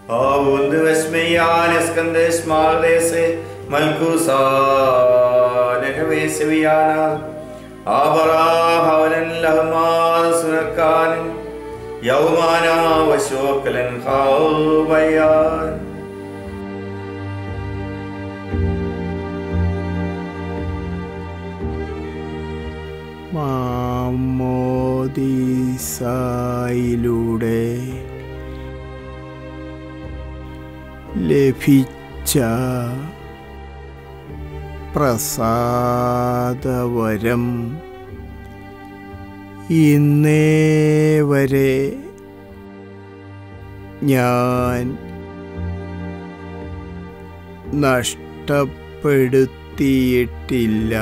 آبوند واسمیان اسکندش مالدیسه ملکوسان كويسويانا آبرا حولا لهما سنكان يومانا وشوكلا خاوبيان മാമോദീസായിലൂടെ ലഭിച്ച പ്രസാദവരം ഇന്നേ വരെ ഞാൻ നഷ്ടപ്പെടുത്തിയിട്ടില്ല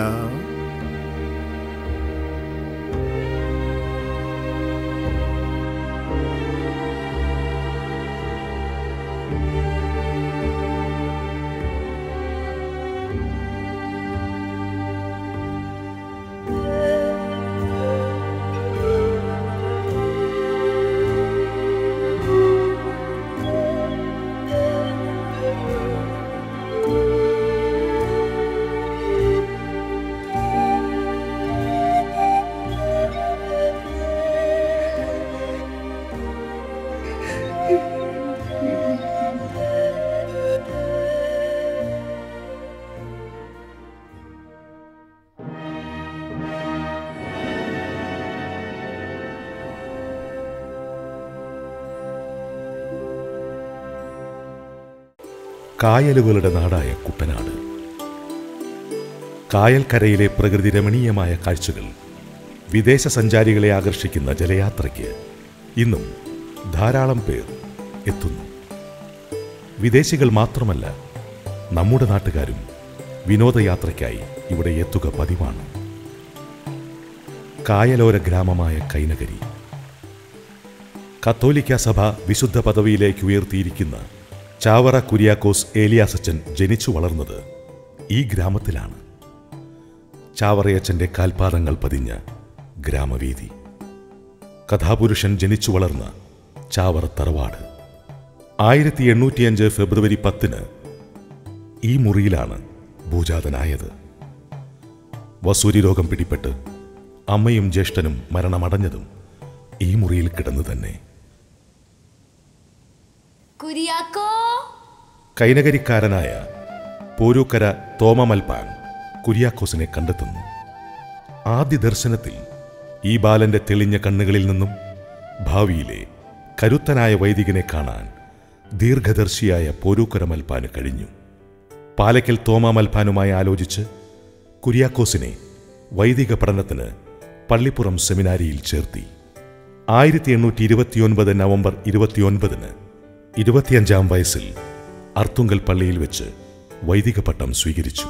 കായലുകളുടെ നാടായ കുട്ടനാട് കായൽക്കരയിലെ പ്രകൃതി രമണീയമായ കാഴ്ചകൾ വിദേശ സഞ്ചാരികളെ ആകർഷിക്കുന്ന ജലയാത്രയ്ക്ക് ഇന്നും ധാരാളം പേർ എത്തുന്നു വിദേശികൾ മാത്രമല്ല നമ്മുടെ നാട്ടുകാരും വിനോദയാത്രയ്ക്കായി ഇവിടെ എത്തുക പതിവാണ് കായലോര ഗ്രാമമായ കൈനഗരി കത്തോലിക്ക സഭ വിശുദ്ധ പദവിയിലേക്ക് ഉയർത്തിയിരിക്കുന്ന ചാവറ കുര്യാക്കോസ് ഏലിയാസച്ചൻ ജനിച്ചു വളർന്നത് ഈ ഗ്രാമത്തിലാണ് ചാവറയച്ചന്റെ കാൽപാദങ്ങൾ പതിഞ്ഞ ഗ്രാമവീതി കഥാപുരുഷൻ ജനിച്ചു വളർന്ന ചാവറ തറവാട് ആയിരത്തി എണ്ണൂറ്റിയഞ്ച് ഫെബ്രുവരി പത്തിന് ഈ മുറിയിലാണ് ഭൂജാതനായത് വസൂരി രോഗം പിടിപെട്ട് അമ്മയും ജ്യേഷ്ഠനും മരണമടഞ്ഞതും ഈ മുറിയിൽ കിടന്നു തന്നെ കുര്യാക്കോ കൈനകരിക്കാരനായ പോരൂക്കര തോമമൽപാൻ കുര്യാക്കോസിനെ കണ്ടെത്തുന്നു ആദ്യ ദർശനത്തിൽ ഈ ബാലന്റെ തെളിഞ്ഞ കണ്ണുകളിൽ നിന്നും ഭാവിയിലെ കരുത്തനായ വൈദികനെ കാണാൻ ദീർഘദർശിയായ പോരൂക്കര മൽപ്പാന് കഴിഞ്ഞു പാലക്കൽ തോമ മൽപ്പാനുമായി ആലോചിച്ച് കുര്യാക്കോസിനെ വൈദിക പഠനത്തിന് പള്ളിപ്പുറം സെമിനാരിയിൽ ചേർത്തി ആയിരത്തി എണ്ണൂറ്റി ഇരുപത്തിയൊൻപത് നവംബർ ഇരുപത്തിയൊൻപതിന് ഇരുപത്തിയഞ്ചാം വയസ്സിൽ അർത്തുങ്കൽ പള്ളിയിൽ വെച്ച് വൈദിക പട്ടം സ്വീകരിച്ചു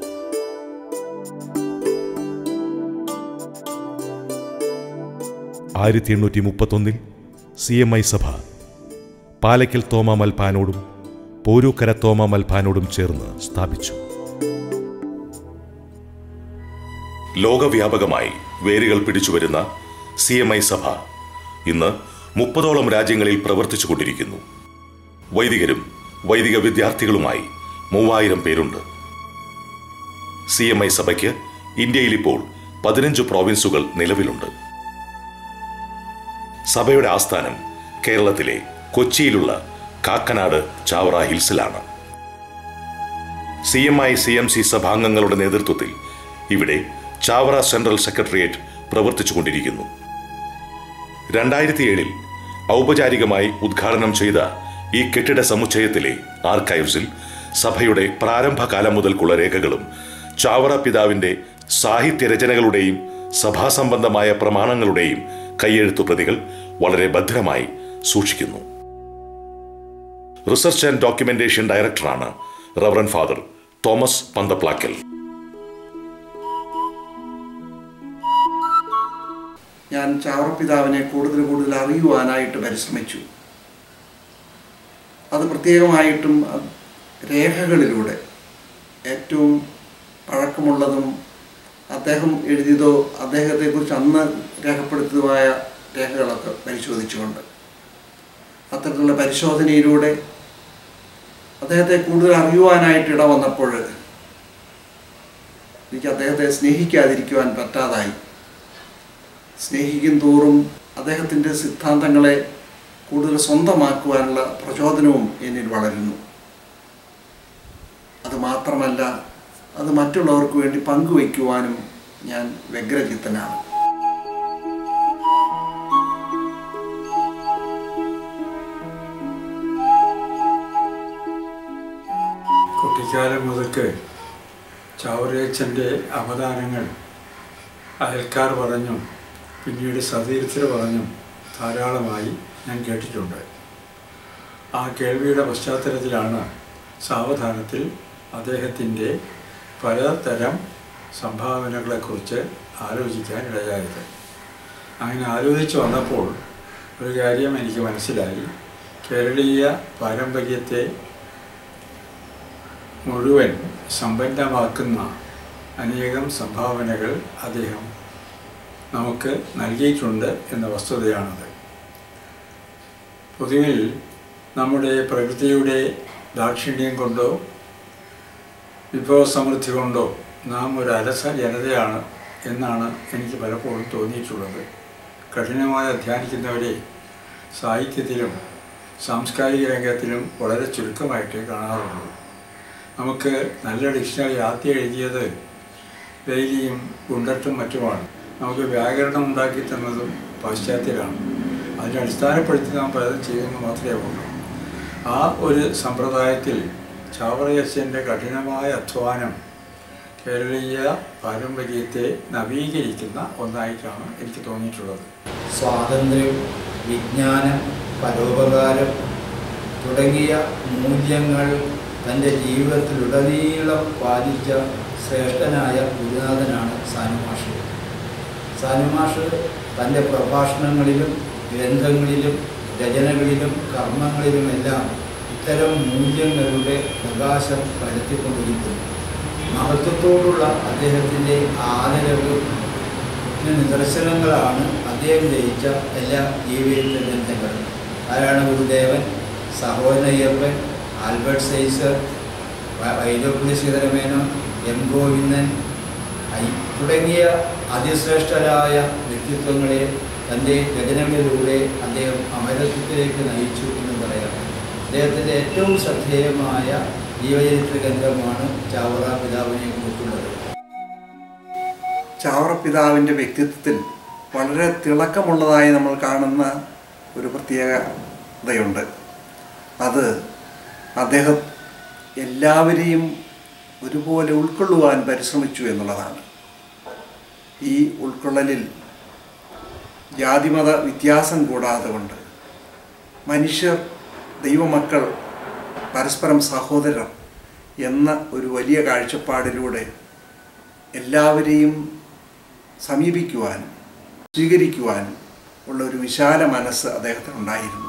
ആയിരത്തി എണ്ണൂറ്റി മുപ്പത്തൊന്നിൽ സി എം ഐ സഭ പാലക്കൽ തോമ മൽപ്പാനോടും പോരൂക്കര തോമ മൽപ്പാനോടും ചേർന്ന് സ്ഥാപിച്ചു ലോകവ്യാപകമായി വേരുകൾ പിടിച്ചുവരുന്ന സി എം ഐ സഭ ഇന്ന് മുപ്പതോളം രാജ്യങ്ങളിൽ പ്രവർത്തിച്ചുകൊണ്ടിരിക്കുന്നു വൈദികരും വൈദിക വിദ്യാർത്ഥികളുമായി മൂവായിരം പേരുണ്ട് സി എം ഐ സഭയ്ക്ക് ഇന്ത്യയിൽ ഇപ്പോൾ പതിനഞ്ച് പ്രോവിൻസുകൾ നിലവിലുണ്ട് സഭയുടെ ആസ്ഥാനം കേരളത്തിലെ കൊച്ചിയിലുള്ള കാക്കനാട് ചാവറ ഹിൽസിലാണ് C M I C M C സഭാംഗങ്ങളുടെ നേതൃത്വത്തിൽ ഇവിടെ ചാവറ സെൻട്രൽ സെക്രട്ടേറിയറ്റ് പ്രവർത്തിച്ചുകൊണ്ടിരിക്കുന്നു രണ്ടായിരത്തി ഏഴിൽ ഔപചാരികമായി ഉദ്ഘാടനം ചെയ്ത ഈ കെട്ടിട സമുച്ചയത്തിലെ ആർക്കൈവ്സിൽ സഭയുടെ പ്രാരംഭകാലം മുതൽക്കുള്ള രേഖകളും ചാവറ പിതാവിന്റെ സാഹിത്യ രചനകളുടെയും സഭാസംബന്ധമായ പ്രമാണങ്ങളുടെയും കയ്യെഴുത്തു പ്രതികൾ വളരെ ഭദ്രമായി സൂക്ഷിക്കുന്നു റിസർച്ച് ആൻഡ് ഡോക്യുമെന്റേഷൻ ഡയറക്ടറാണ് റവറൻ ഫാദർ തോമസ് പന്തപ്ലാക്കൽ ഞാൻ ചാവറപ്പിതാവിനെ കൂടുതൽ കൂടുതൽ അറിയുവാനായിട്ട് പരിശ്രമിച്ചു അത് പ്രത്യേകമായിട്ടും അത് രേഖകളിലൂടെ ഏറ്റവും പഴക്കമുള്ളതും അദ്ദേഹം എഴുതിയതോ അദ്ദേഹത്തെക്കുറിച്ച് അന്ന് രേഖപ്പെടുത്തിയതുമായ രേഖകളൊക്കെ പരിശോധിച്ചുകൊണ്ട് അത്തരത്തിലുള്ള പരിശോധനയിലൂടെ അദ്ദേഹത്തെ കൂടുതൽ അറിയുവാനായിട്ട് ഇട വന്നപ്പോൾ എനിക്ക് അദ്ദേഹത്തെ സ്നേഹിക്കാതിരിക്കുവാൻ പറ്റാതായി സ്നേഹിക്കും തോറും അദ്ദേഹത്തിൻ്റെ സിദ്ധാന്തങ്ങളെ കൂടുതൽ സ്വന്തമാക്കുവാനുള്ള പ്രചോദനവും എന്നിൽ വളരുന്നു അത് മാത്രമല്ല അത് മറ്റുള്ളവർക്ക് വേണ്ടി പങ്കുവയ്ക്കുവാനും ഞാൻ വ്യഗ്രചിത്തനാണ് കുട്ടിക്കാലം മുതൽക്ക് ചാവറേച്ചൻ്റെ അവതാരങ്ങൾ അയൽക്കാർ പറഞ്ഞും പിന്നീട് സതീർത്ഥർ പറഞ്ഞും ധാരാളമായി ഞാൻ കേട്ടിട്ടുണ്ട് ആ കേൾവിയുടെ പശ്ചാത്തലത്തിലാണ് സാവധാനത്തിൽ അദ്ദേഹത്തിൻ്റെ പലതരം സംഭാവനകളെക്കുറിച്ച് ആലോചിക്കാൻ ഇടയായത് അങ്ങനെ ആലോചിച്ച് വന്നപ്പോൾ ഒരു കാര്യം എനിക്ക് മനസ്സിലായി കേരളീയ പാരമ്പര്യത്തെ മുഴുവൻ സമ്പന്നമാക്കുന്ന അനേകം സംഭാവനകൾ അദ്ദേഹം നമുക്ക് നൽകിയിട്ടുണ്ട് എന്ന വസ്തുതയാണത് പൊതുവിൽ നമ്മുടെ പ്രകൃതിയുടെ ദാക്ഷിണ്യം കൊണ്ടോ വിഭവസമൃദ്ധി കൊണ്ടോ നാം ഒരു അലസ ജനതയാണ് എന്നാണ് എനിക്ക് പലപ്പോഴും തോന്നിയിട്ടുള്ളത് കഠിനമായി അധ്വാനിക്കുന്നവരെ സാഹിത്യത്തിലും സാംസ്കാരിക രംഗത്തിലും വളരെ ചുരുക്കമായിട്ടേ കാണാറുള്ളൂ നമുക്ക് നല്ല ഡിക്ഷണറി ആദ്യം എഴുതിയത് ബെയിലിയും ഗുണ്ടട്ടും മറ്റുമാണ് നമുക്ക് വ്യാകരണം ഉണ്ടാക്കി തന്നതും പാശ്ചാത്യരാണ് അതിനെ അടിസ്ഥാനപ്പെടുത്തി നാം പലതും ചെയ്യുമെന്ന് മാത്രമേ ഉള്ളൂ ആ ഒരു സമ്പ്രദായത്തിൽ ചാവറയച്ചൻ്റെ കഠിനമായ അധ്വാനം കേരളീയ പാരമ്പര്യത്തെ നവീകരിക്കുന്ന ഒന്നായിട്ടാണ് എനിക്ക് തോന്നിയിട്ടുള്ളത് സ്വാതന്ത്ര്യം വിജ്ഞാനം പരോപകാരം തുടങ്ങിയ മൂല്യങ്ങൾ തൻ്റെ ജീവിതത്തിലുടനീളം പാലിച്ച ശ്രേഷ്ഠനായ ഗുരുനാഥനാണ് സാനുമാഷ് സാനുമാഷ് തൻ്റെ പ്രഭാഷണങ്ങളിലും ഗ്രന്ഥങ്ങളിലും രചനകളിലും കർമ്മങ്ങളിലുമെല്ലാം ഇത്തരം മൂല്യങ്ങളുടെ പ്രകാശം പരത്തിക്കൊണ്ടിരിക്കുന്നു മഹത്വത്തോടുള്ള അദ്ദേഹത്തിൻ്റെ ആദരവ് ഇതിന് നിദർശനങ്ങളാണ് അദ്ദേഹം ജയിച്ച എല്ലാ ജീവിത ഗ്രന്ഥങ്ങളും ആരാണ് ഗുരുദേവൻ സഹോദരയ്യപ്പൻ ആൽബർട്ട് സൈസർ വ- വൈലോപ്പിള്ളി ശ്രീധരമേനോൻ എം ഗോവിന്ദൻ ഐ- തുടങ്ങിയ അതിശ്രേഷ്ഠരായ വ്യക്തിത്വങ്ങളെ തൻ്റെ രചനകളിലൂടെ അദ്ദേഹം അമരത്വത്തിലേക്ക് നയിച്ചു എന്ന് പറയാം അദ്ദേഹത്തിൻ്റെ ഏറ്റവും ശ്രദ്ധേയമായ ജീവചരിത്ര ഗ്രന്ഥമാണ് ചാവറ പിതാവിനെ കുറിച്ചുള്ളത് ചാവറ പിതാവിൻ്റെ വ്യക്തിത്വത്തിൽ വളരെ തിളക്കമുള്ളതായി നമ്മൾ കാണുന്ന ഒരു പ്രത്യേകതയുണ്ട് അത് അദ്ദേഹം എല്ലാവരെയും ഒരുപോലെ ഉൾക്കൊള്ളുവാൻ പരിശ്രമിച്ചു എന്നുള്ളതാണ് ഈ ഉൾക്കൊള്ളലിൽ ജാതിമത വ്യത്യാസം കൂടാതെ കൊണ്ട് മനുഷ്യർ ദൈവമക്കൾ പരസ്പരം സഹോദരർ എന്ന ഒരു വലിയ കാഴ്ചപ്പാടിലൂടെ എല്ലാവരെയും സമീപിക്കുവാനും സ്വീകരിക്കുവാനും ഉള്ള ഒരു വിശാല മനസ്സ് അദ്ദേഹത്തിനുണ്ടായിരുന്നു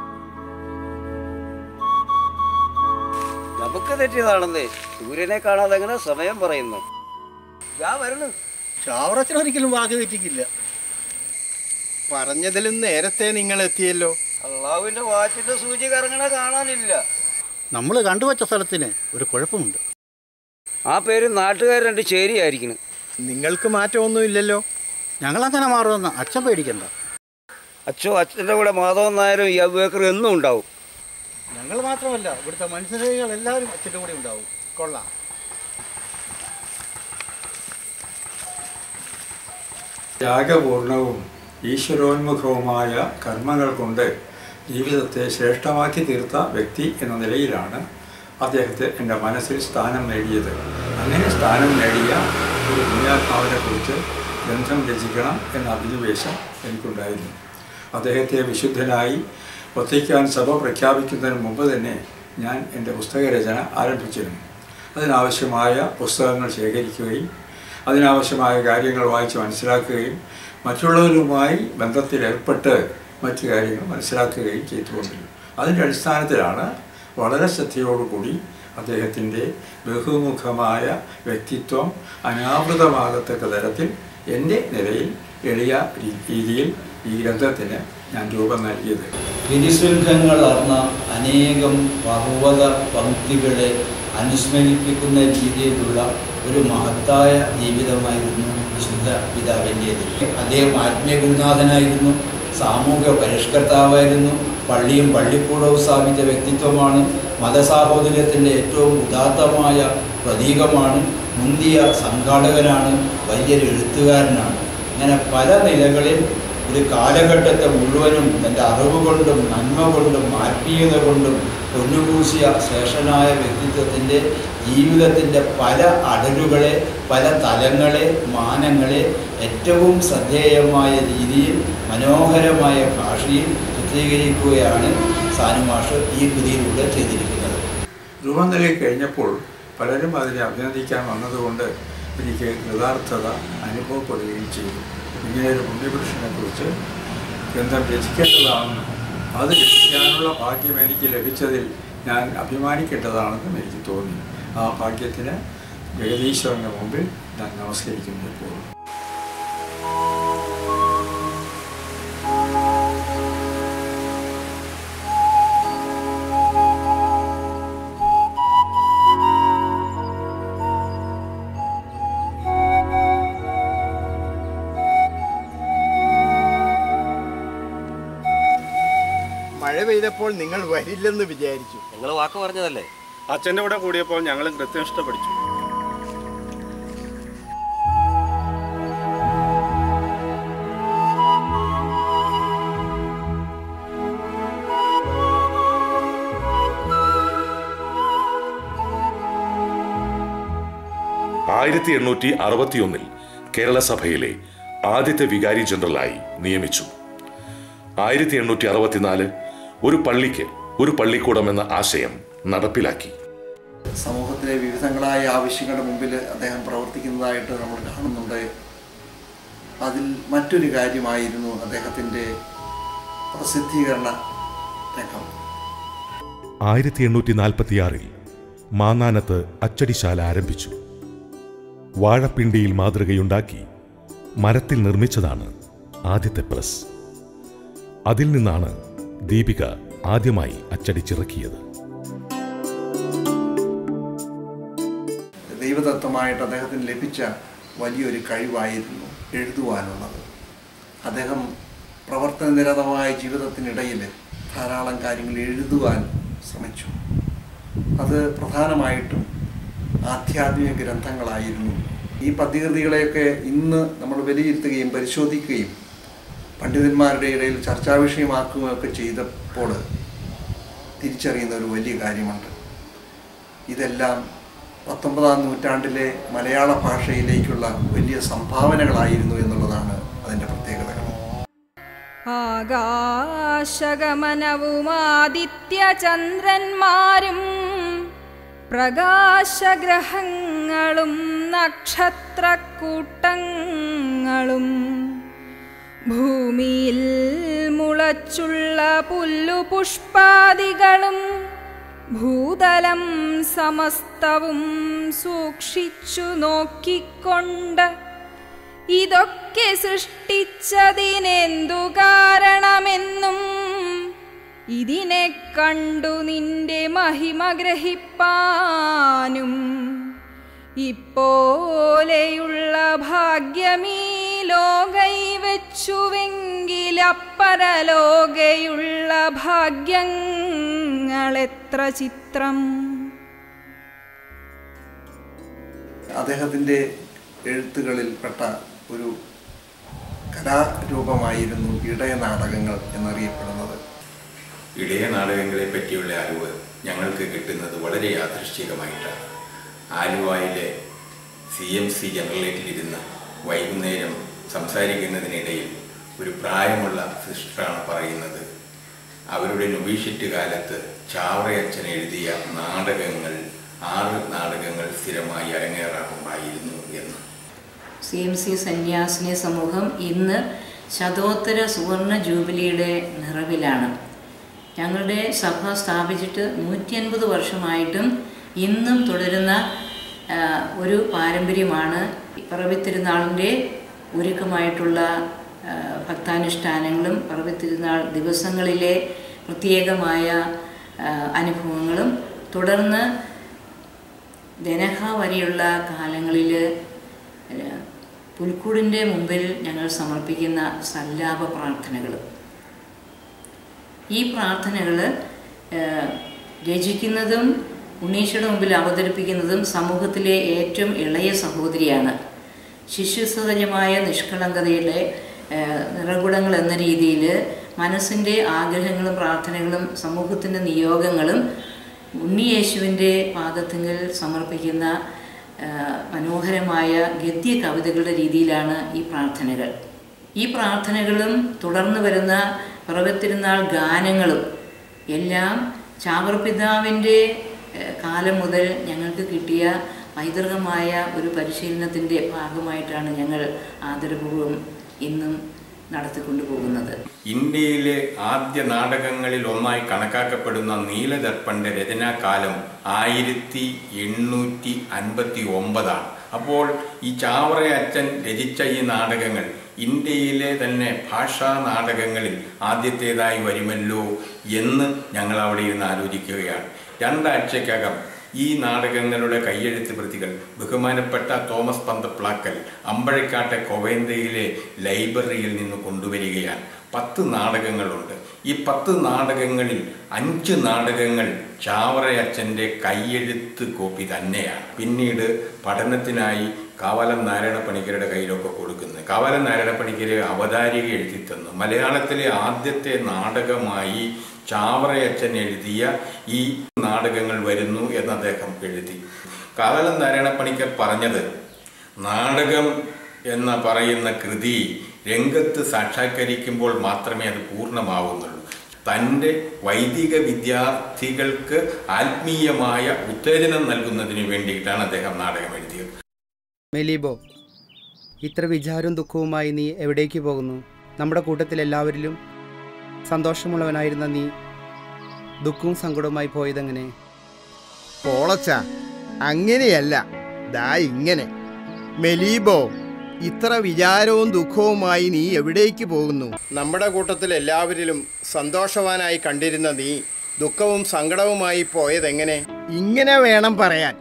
നമുക്ക് തെറ്റിയതാണെന്നേ സൂര്യനെ കാണാതെ എങ്ങനെ സമയം പറയുന്നു ഞാൻ വരണു ചാവറച്ചൻ ഒരിക്കലും വാക്ക് തെറ്റിക്കില്ല പറഞ്ഞതിലും നേരത്തെ നിങ്ങൾ എത്തിയല്ലോ അള്ളാവിന്റെ വാച്ചിന്റെ സൂചി കറങ്ങണ കാണാനില്ല നമ്മൾ കണ്ടുവച്ച സ്ഥലത്തിന് ഒരു കുഴപ്പമുണ്ട് ആ പേര് നാട്ടുകാർ രണ്ട് ചേരിയായിരിക്കണം നിങ്ങൾക്ക് മാറ്റമൊന്നും ഇല്ലല്ലോ ഞങ്ങളങ്ങനെ മാറുമെന്ന് അച്ഛൻ പേടിക്കണ്ട അച്ഛോ അച്ഛൻ്റെ കൂടെ മാധവൻ നായരും ഈ അബേക്കറും എന്നും ഉണ്ടാവും ഞങ്ങൾ മാത്രമല്ല ഇവിടുത്തെ മനുഷ്യരെകൾ എല്ലാവരും അച്ഛൻ്റെ കൂടെ ഉണ്ടാവും കൊള്ളാം ത്യാഗപൂർണവും ഈശ്വരോന്മുഖവുമായ കർമ്മങ്ങൾ കൊണ്ട് ജീവിതത്തെ ശ്രേഷ്ഠമാക്കി തീർത്ത വ്യക്തി എന്ന നിലയിലാണ് അദ്ദേഹത്തെ എൻ്റെ മനസ്സിൽ സ്ഥാനം നേടിയത് അങ്ങനെ സ്ഥാനം നേടിയ ഒരു പുണ്യാത്മാവിനെ കുറിച്ച് ഗ്രന്ഥം രചിക്കണം എന്ന അഭിനിവേശം എനിക്കുണ്ടായിരുന്നു അദ്ദേഹത്തെ വിശുദ്ധനായി വത്തിക്കാൻ സഭ പ്രഖ്യാപിക്കുന്നതിന് മുമ്പ് തന്നെ ഞാൻ എൻ്റെ പുസ്തകരചന ആരംഭിച്ചിരുന്നു അതിനാവശ്യമായ പുസ്തകങ്ങൾ ശേഖരിക്കുകയും അതിനാവശ്യമായ കാര്യങ്ങൾ വായിച്ച് മനസ്സിലാക്കുകയും മറ്റുള്ളവരുമായി ബന്ധത്തിലേർപ്പെട്ട് മറ്റു കാര്യങ്ങൾ മനസ്സിലാക്കുകയും ചെയ്തുകൊണ്ടിരുന്നു അതിൻ്റെ അടിസ്ഥാനത്തിലാണ് വളരെ ശ്രദ്ധയോടുകൂടി അദ്ദേഹത്തിൻ്റെ ബഹുമുഖമായ വ്യക്തിത്വം അനാവൃതമാകത്തക്ക തരത്തിൽ എൻ്റെ നിലയിൽ എളിയ രീ- രീതിയിൽ ഈ ഗ്രന്ഥത്തിന് ഞാൻ രൂപം നൽകിയത് ഗിരിശൃംഖങ്ങളർന്ന അനേകം പർവ്വത പങ്ക്തികളെ അനുസ്മരിപ്പിക്കുന്ന രീതിയിലുള്ള ഒരു മഹത്തായ ജീവിതമായിരുന്നു വിശുദ്ധ പിതാവിൻ്റേത് അദ്ദേഹം ആത്മീയ ഗുരുനാഥനായിരുന്നു സാമൂഹ്യ പരിഷ്കർത്താവായിരുന്നു പള്ളിയും പള്ളിക്കൂടവും സ്ഥാപിച്ച വ്യക്തിത്വമാണ് മതസാഹോദര്യത്തിൻ്റെ ഏറ്റവും ഉദാത്തമായ പ്രതീകമാണ് മുന്തിയ സംഘാടകനാണ് വലിയൊരു എഴുത്തുകാരനാണ് ഇങ്ങനെ പല നിലകളിൽ ഒരു കാലഘട്ടത്തെ മുഴുവനും തൻ്റെ അറിവ് കൊണ്ടും നന്മ കൊണ്ടും ആത്മീയത കൊണ്ടും പൊന്നുപൂശിയ ശ്രേഷ്ഠനായ വ്യക്തിത്വത്തിൻ്റെ ജീവിതത്തിൻ്റെ പല അടരുകളെ പല തലങ്ങളെ മാനങ്ങളെ ഏറ്റവും ശ്രദ്ധേയമായ രീതിയിൽ മനോഹരമായ ഭാഷയിൽ ചിത്രീകരിക്കുകയാണ് സാനുമാഷ് ഈ കൃതിയിലൂടെ ചെയ്തിരിക്കുന്നത് രൂപം നൽകി കഴിഞ്ഞപ്പോൾ പലരും അതിനെ അഭിനന്ദിക്കാൻ വന്നതുകൊണ്ട് എനിക്ക് കൃതാർത്ഥത അനുഭവപ്പെടുകയും ചെയ്തു ഇങ്ങനെ ഒരു പുണ്യപുരുഷനെ കുറിച്ച് ഗ്രന്ഥം രചിക്കേണ്ടതാണെന്നും അത് രചിക്കാനുള്ള ഭാഗ്യം എനിക്ക് ലഭിച്ചതിൽ ഞാൻ അഭിമാനിക്കേണ്ടതാണെന്നും എനിക്ക് തോന്നി ആ ഭാഗ്യത്തിന് ജഗദീശ്വരൻ്റെ മുമ്പിൽ ഞാൻ നമസ്കരിക്കുന്നു ഇപ്പോൾ മഴ പെയ്തപ്പോൾ നിങ്ങൾ വരില്ലെന്ന് വിചാരിച്ചു നിങ്ങൾ വാക്ക് പറഞ്ഞതല്ലേ അച്ഛൻ്റെ കൂടെ കൂടിയപ്പോൾ ഞങ്ങളും കൃത്യനിഷ്ഠ പഠിച്ചു ആയിരത്തി എണ്ണൂറ്റി അറുപത്തിയൊന്നിൽ കേരള സഭയിലെ ആദ്യത്തെ വികാരി ജനറലായി നിയമിച്ചു ആയിരത്തി എണ്ണൂറ്റി അറുപത്തിനാല് ഒരു പള്ളിക്ക് ഒരു പള്ളിക്കൂടം എന്ന ആശയം നടപ്പിലാക്കി സമൂഹത്തിലെ വിവിധങ്ങളായ ആവശ്യങ്ങളുടെ മുമ്പിൽ അദ്ദേഹം പ്രവർത്തിക്കുന്നതായിട്ട് നമ്മൾ കാണുന്നുണ്ട് അതിൽ മറ്റൊരു കാര്യമായിരുന്നു അദ്ദേഹത്തിൻ്റെ പ്രസിദ്ധീകരണ രംഗം ആയിരത്തി എണ്ണൂറ്റി നാൽപ്പത്തിയാറിൽ മാന്നാനത്ത് അച്ചടിശാല ആരംഭിച്ചു വാഴപ്പിണ്ടിയിൽ മാതൃകയുണ്ടാക്കി മരത്തിൽ നിർമ്മിച്ചതാണ് ആദ്യത്തെ പ്രസ് അതിൽ നിന്നാണ് ദീപിക ആദ്യമായി അച്ചടിച്ചിറക്കിയത് ദൈവദത്തമായിട്ട് അദ്ദേഹത്തിന് ലഭിച്ച വലിയൊരു കഴിവായിരുന്നു എഴുതുവാനുള്ളത് അദ്ദേഹം പ്രവർത്തന നിരതമായ ജീവിതത്തിനിടയിൽ ധാരാളം കാര്യങ്ങൾ എഴുതുവാൻ ശ്രമിച്ചു അത് പ്രധാനമായിട്ടും ആധ്യാത്മിക ഗ്രന്ഥങ്ങളായിരുന്നു ഈ പദ്യകൃതികളെയൊക്കെ ഇന്ന് നമ്മൾ വിലയിരുത്തുകയും പരിശോധിക്കുകയും പണ്ഡിതന്മാരുടെ ഇടയിൽ ചർച്ചാ വിഷയമാക്കുകയൊക്കെ ചെയ്തപ്പോൾ തിരിച്ചറിയുന്ന ഒരു വലിയ കാര്യമുണ്ട് ഇതെല്ലാം പത്തൊമ്പതാം നൂറ്റാണ്ടിലെ മലയാള ഭാഷയിലേക്കുള്ള വലിയ സംഭാവനകളായിരുന്നു എന്നുള്ളതാണ് അതിൻ്റെ പ്രത്യേകതകൾ ആകാശഗമനവുമാദിത്യചന്ദ്രന്മാരും പ്രകാശഗ്രഹങ്ങളും നക്ഷത്രക്കൂട്ടങ്ങളും ഭൂമിയിൽ മുളച്ചുള്ള പുല്ലുപുഷ്പാദികളും ഭൂതലം സമസ്തവും സൂക്ഷിച്ചു നോക്കിക്കൊണ്ട് ഇതൊക്കെ സൃഷ്ടിച്ചതിനെന്തു കാരണമെന്നും ഇതിനെ കണ്ടു നിന്റെ മഹിമ ഗ്രഹിപ്പാനും ഇപ്പോലെയുള്ള ഭാഗ്യമീ ലോകൈ വെച്ചുവെങ്കിലപ്പരലോകയുള്ള ഭാഗ്യങ്ങളെത്ര ചിത്രം അദ്ദേഹത്തിൻ്റെ എഴുത്തുകളിൽപ്പെട്ട ഒരു കലാരൂപമായിരുന്നു ഇടയ നാടകങ്ങൾ എന്നറിയപ്പെടുന്നത് ഇടയ നാടകങ്ങളെ പറ്റിയുള്ള അറിവ് ഞങ്ങൾക്ക് കിട്ടുന്നത് വളരെ യാദൃശ്ചികമായിട്ടാണ് ആലുവായിലെ സി എം സി ജനറലേറ്റിലിരുന്ന് വൈകുന്നേരം സംസാരിക്കുന്നതിനിടയിൽ ഒരു പ്രായമുള്ള സിസ്റ്ററാണ് പറയുന്നത് അവരുടെ നൊബീഷ്യറ്റ് കാലത്ത് ചാവറയച്ചൻ എഴുതിയ നാടകങ്ങൾ ആറ് നാടകങ്ങൾ സ്ഥിരമായി അരങ്ങേറാറുണ്ടായിരുന്നു എന്ന് സി എം സി സന്യാസിനി സമൂഹം ഇന്ന് ശതോത്തര സുവർണ ജൂബിലിയുടെ നിറവിലാണ് ഞങ്ങളുടെ സഭ സ്ഥാപിച്ചിട്ട് നൂറ്റി അൻപത് വർഷമായിട്ടും ഇന്നും തുടരുന്ന ആ, ഒരു പാരമ്പര്യമാണ് പറവിത്തിരുന്നാളിൻ്റെ ഒരുക്കമായിട്ടുള്ള ആ, ഭക്താനുഷ്ഠാനങ്ങളും പറവിത്തിരുന്നാൾ ദിവസങ്ങളിലെ പ്രത്യേകമായ ആ, അനുഭവങ്ങളും തുടർന്ന് ദനഹ വരെയുള്ള കാലങ്ങളിൽ പുൽക്കൂടിൻ്റെ മുമ്പിൽ ഞങ്ങൾ സമർപ്പിക്കുന്ന സല്ലാപ പ്രാർത്ഥനകളും ഈ പ്രാർത്ഥനകൾ രചിക്കുന്നതും ഉണ്ണീശയുടെ മുമ്പിൽ അവതരിപ്പിക്കുന്നതും സമൂഹത്തിലെ ഏറ്റവും ഇളയ സഹോദരിയാണ് ശിശുസഹജമായ നിഷ്കളങ്കതയുടെ ഏഹ്, നിറകുടങ്ങൾ എന്ന രീതിയിൽ മനസ്സിൻ്റെ ആഗ്രഹങ്ങളും പ്രാർത്ഥനകളും സമൂഹത്തിൻ്റെ നിയോഗങ്ങളും ഉണ്ണിയേശുവിൻ്റെ പാദത്തിങ്കിൽ സമർപ്പിക്കുന്ന ഏഹ്, മനോഹരമായ ഗദ്യ കവിതകളുടെ രീതിയിലാണ് ഈ പ്രാർത്ഥനകൾ ഈ പ്രാർത്ഥനകളും തുടർന്ന് വരുന്ന പിറവത്തിരുന്നാൾ ഗാനങ്ങളും എല്ലാം ചാവർ പിതാവിൻ്റെ ഏഹ്, കാലം മുതൽ ഞങ്ങൾക്ക് കിട്ടിയ പൈതൃകമായ ഒരു പരിശീലനത്തിൻ്റെ ഭാഗമായിട്ടാണ് ഞങ്ങൾ ആദരപൂർവ്വം ഇന്നും നടത്തിക്കൊണ്ടു പോകുന്നത് ഇന്ത്യയിലെ ആദ്യ നാടകങ്ങളിൽ ഒന്നായി കണക്കാക്കപ്പെടുന്ന നീലദർപ്പന്റെ രചനാകാലം ആയിരത്തി എണ്ണൂറ്റി അൻപത്തി ഒമ്പതാണ് അപ്പോൾ ഈ ചാവറ അച്ഛൻ രചിച്ച ഈ നാടകങ്ങൾ ഇന്ത്യയിലെ തന്നെ ഭാഷാ നാടകങ്ങളിൽ ആദ്യത്തേതായി വരുമല്ലോ എന്ന് ഞങ്ങൾ അവിടെ ഇരുന്ന് ആലോചിക്കുകയാണ് രണ്ടാഴ്ചക്കകം ഈ നാടകങ്ങളുടെ കയ്യെഴുത്ത് പ്രതികൾ ബഹുമാനപ്പെട്ട തോമസ് പന്തപ്ലാക്കൽ അമ്പഴക്കാട്ടെ കൊവേന്തയിലെ ലൈബ്രറിയിൽ നിന്ന് കൊണ്ടുവരികയാണ് പത്ത് നാടകങ്ങളുണ്ട് ഈ പത്ത് നാടകങ്ങളിൽ അഞ്ച് നാടകങ്ങൾ ചാവറയച്ചൻ്റെ കയ്യെഴുത്ത് കോപ്പി തന്നെയാണ് പിന്നീട് പഠനത്തിനായി കാവാലം നാരായണ പണിക്കരുടെ കയ്യിലൊക്കെ കൊടുക്കുന്നത് കാവാലം നാരായണ പണിക്കര് അവതാരിക എഴുതി തന്നു മലയാളത്തിലെ ആദ്യത്തെ നാടകമായി ചാവറയച്ചൻ എഴുതിയ ഈ നാടകങ്ങൾ വരുന്നു എന്ന് അദ്ദേഹം എഴുതി കാവാലം നാരായണ പണിക്കർ പറഞ്ഞത് നാടകം എന്ന് പറയുന്ന കൃതി രംഗത്ത് സാക്ഷാത്കരിക്കുമ്പോൾ മാത്രമേ അത് പൂർണ്ണമാവുന്നുള്ളൂ തൻ്റെ വൈദിക വിദ്യാർത്ഥികൾക്ക് ആത്മീയമായ ഉത്തേജനം നൽകുന്നതിന് വേണ്ടിയിട്ടാണ് അദ്ദേഹം നാടകം എഴുതിയത് മെലീബോ ഇത്ര വിചാരവും ദുഃഖവുമായി നീ എവിടേക്ക് പോകുന്നു നമ്മുടെ കൂട്ടത്തിൽ എല്ലാവരിലും സന്തോഷമുള്ളവനായിരുന്ന നീ ദുഃഖവും സങ്കടവുമായി പോയതെങ്ങനെ പോളച്ച അങ്ങനെയല്ല ദാ ഇങ്ങനെ മെലീബോ ഇത്ര വിചാരവും ദുഃഖവുമായി നീ എവിടേക്ക് പോകുന്നു നമ്മുടെ കൂട്ടത്തിൽ എല്ലാവരിലും സന്തോഷവാനായി കണ്ടിരുന്ന നീ ദുഃഖവും സങ്കടവുമായി പോയതെങ്ങനെ ഇങ്ങനെ വേണം പറയാൻ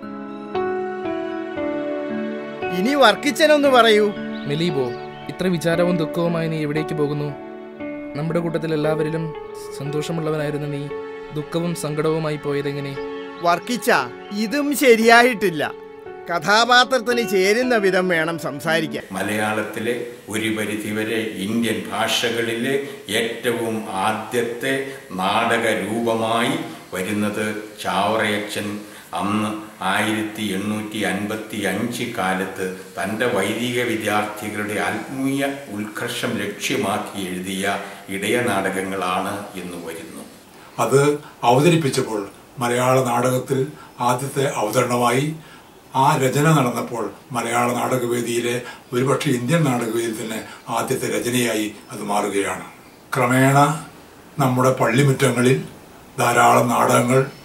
ഇനി വർക്കിച്ചനൊന്ന് പറയൂ മെലീബോ ഇത്ര വിചാരവും ദുഃഖവുമായി നീ എവിടേക്ക് പോകുന്നു നമ്മുടെ കൂട്ടത്തിൽ എല്ലാവരിലും സന്തോഷമുള്ളവനായിരുന്ന നീ ദുഃഖവും സങ്കടവുമായി പോയതെങ്ങനെ വർക്കിച്ച ഇതും ശരിയായിട്ടില്ല കഥാപാത്രത്തിന് ചേരുന്ന വിധം വേണം സംസാരിക്കാൻ മലയാളത്തിലെ ഒരു പരിധിവരെ ഇന്ത്യൻ ഭാഷകളിലെ ഏറ്റവും ആദ്യത്തെ നാടക രൂപമായി വരുന്നത് ചാവറയച്ചൻ അന്ന് ആയിരത്തി എണ്ണൂറ്റി അൻപത്തി അഞ്ച് കാലത്ത് തൻ്റെ വൈദിക വിദ്യാർത്ഥികളുടെ ആത്മീയ ഉത്കർഷം ലക്ഷ്യമാക്കി എഴുതിയ ഇടയ നാടകങ്ങളാണ് എന്ന് വരുന്നു അത് അവതരിപ്പിച്ചപ്പോൾ മലയാള നാടകത്തിൽ ആദ്യത്തെ അവതരണമായി ആ രചന നടന്നപ്പോൾ മലയാള നാടകവേദിയിലെ ഒരുപക്ഷെ ഇന്ത്യൻ നാടകവേദിയിൽ തന്നെ ആദ്യത്തെ രചനയായി അത് മാറുകയാണ് ക്രമേണ നമ്മുടെ പള്ളിമുറ്റങ്ങളിൽ ധാരാളം നാടകങ്ങൾ